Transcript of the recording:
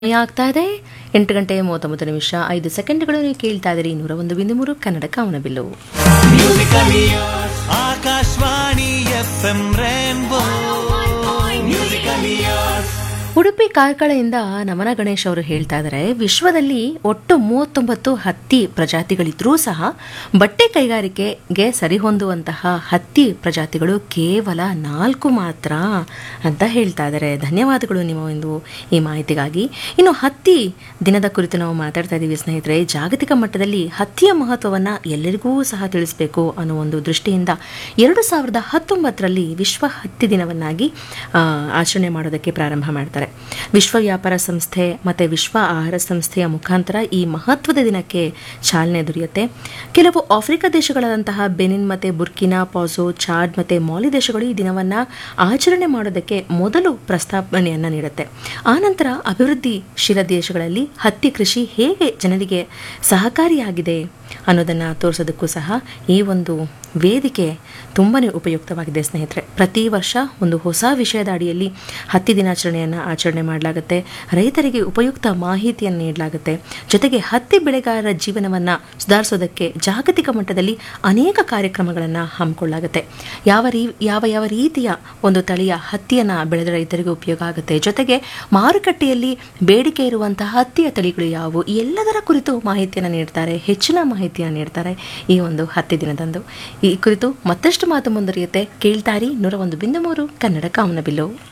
ಸಮಯ ಆಗ್ತಾ ಇದೆ ಎಂಟು ಗಂಟೆ ಮೂವತ್ತೊಂಬತ್ತು ನಿಮಿಷ ಐದು ಸೆಕೆಂಡ್ಗಳು ನೀವು ಕೇಳ್ತಾ ಇದ್ದೀರಿ ನೂರ ಒಂದು ಬಿಂದು ಮೂರು ಕನ್ನಡ ಕಾಮನಬಿಲ್ಲು Akashvani F M rainbow musical years Udupi ಕಾರ್ಕಳದಿಂದ ನಮನ ಗಣೇಶ್ ಅವರು ಹೇಳ್ತಾ ಇದ್ದಾರೆ ವಿಶ್ವದಲ್ಲಿ ಒಟ್ಟು ಮೂವತ್ತೊಂಬತ್ತು ಹತ್ತಿ ಪ್ರಜಾತಿಗಳಿದ್ರೂ ಸಹ ಬಟ್ಟೆ ಕೈಗಾರಿಕೆಗೆ ಸರಿಹೊಂದುವಂತಹ ಹತ್ತಿ ಪ್ರಜಾತಿಗಳು ಕೇವಲ ನಾಲ್ಕು ಮಾತ್ರ ಅಂತ ಹೇಳ್ತಾ ಇದ್ದಾರೆ ಧನ್ಯವಾದಗಳು ನಿಮ್ಮ ಒಂದು ಈ ಮಾಹಿತಿಗಾಗಿ ಇನ್ನು ಹತ್ತಿ ದಿನದ ಕುರಿತು ನಾವು ಮಾತಾಡ್ತಾ ಇದ್ದೀವಿ ಸ್ನೇಹಿತರೆ ಜಾಗತಿಕ ಮಟ್ಟದಲ್ಲಿ ಹತ್ತಿಯ ಮಹತ್ವವನ್ನು ಎಲ್ಲರಿಗೂ ಸಹ ತಿಳಿಸಬೇಕು ಅನ್ನೋ ಒಂದು ದೃಷ್ಟಿಯಿಂದ ಎರಡು ಸಾವಿರದ ಹತ್ತೊಂಬತ್ತರಲ್ಲಿ ವಿಶ್ವ ಹತ್ತಿ ದಿನವನ್ನಾಗಿ ಆ, ಆಚರಣೆ ಮಾಡೋದಕ್ಕೆ ಪ್ರಾರಂಭ ಮಾಡ್ತಾರೆ ವಿಶ್ವ ವ್ಯಾಪಾರ ಸಂಸ್ಥೆ ಮತ್ತು ವಿಶ್ವ ಆಹಾರ ಸಂಸ್ಥೆಯ ಮುಖಾಂತರ ಈ ಮಹತ್ವದ ದಿನಕ್ಕೆ ಚಾಲನೆ ದೊರೆಯುತ್ತೆ ಕೆಲವು ಆಫ್ರಿಕಾ ದೇಶಗಳಾದಂತಹ ಬೆನಿನ್ ಮತ್ತು ಬುರ್ಕಿನಾ ಪಾಸೋ ಚಾಡ್ ಮತ್ತು ಮಾಲಿ ದೇಶಗಳು ಈ ದಿನವನ್ನು ಆಚರಣೆ ಮಾಡೋದಕ್ಕೆ ಮೊದಲು ಪ್ರಸ್ತಾವನೆಯನ್ನು ನೀಡುತ್ತೆ ಆನಂತರ ಅಭಿವೃದ್ಧಿಶೀಲ ದೇಶಗಳಲ್ಲಿ ಹತ್ತಿ ಕೃಷಿ ಹೇಗೆ ಜನರಿಗೆ ಸಹಕಾರಿಯಾಗಿದೆ ಅನ್ನೋದನ್ನು ತೋರಿಸೋದಕ್ಕೂ ಸಹ ಈ ಒಂದು ವೇದಿಕೆ ತುಂಬಾ ಉಪಯುಕ್ತವಾಗಿದೆ ಸ್ನೇಹಿತರೆ ಪ್ರತಿ ವರ್ಷ ಒಂದು ಹೊಸ ವಿಷಯದ ಅಡಿಯಲ್ಲಿ ಹತ್ತಿ ದಿನಾಚರಣೆಯನ್ನು ಆಚರಣೆ ಮಾಡಲಾಗುತ್ತೆ ರೈತರಿಗೆ ಉಪಯುಕ್ತ ಮಾಹಿತಿಯನ್ನು ನೀಡಲಾಗುತ್ತೆ ಜೊತೆಗೆ ಹತ್ತಿ ಬೆಳೆಗಾರರ ಜೀವನವನ್ನು ಸುಧಾರಿಸೋದಕ್ಕೆ ಜಾಗತಿಕ ಮಟ್ಟದಲ್ಲಿ ಅನೇಕ ಕಾರ್ಯಕ್ರಮಗಳನ್ನು ಹಮ್ಮಿಕೊಳ್ಳಲಾಗುತ್ತೆ ಯಾವ ರೀ ಯಾವ ಯಾವ ರೀತಿಯ ಒಂದು ತಳಿಯ ಹತ್ತಿಯನ್ನು ಬೆಳೆದ ರೈತರಿಗೆ ಉಪಯೋಗ ಆಗುತ್ತೆ ಜೊತೆಗೆ ಮಾರುಕಟ್ಟೆಯಲ್ಲಿ ಬೇಡಿಕೆ ಇರುವಂತಹ ಹತ್ತಿಯ ತಳಿಗಳು ಯಾವುವು ಈ ಎಲ್ಲದರ ಕುರಿತು ಮಾಹಿತಿಯನ್ನು ನೀಡ್ತಾರೆ ಹೆಚ್ಚಿನ ಮಾಹಿತಿಯನ್ನು ನೀಡ್ತಾರೆ ಈ ಒಂದು ಹತ್ತಿ ದಿನದಂದು ಈ ಕುರಿತು ಮತ್ತಷ್ಟು ಮಾತು ಮುಂದುವರಿಯುತ್ತೆ ಕೇಳ್ತಾರಿ ನೂರ ಒಂದು ಬಿಂದು ಮೂರು ಕನ್ನಡ ಕಾಮನಬಿಲ್ಲು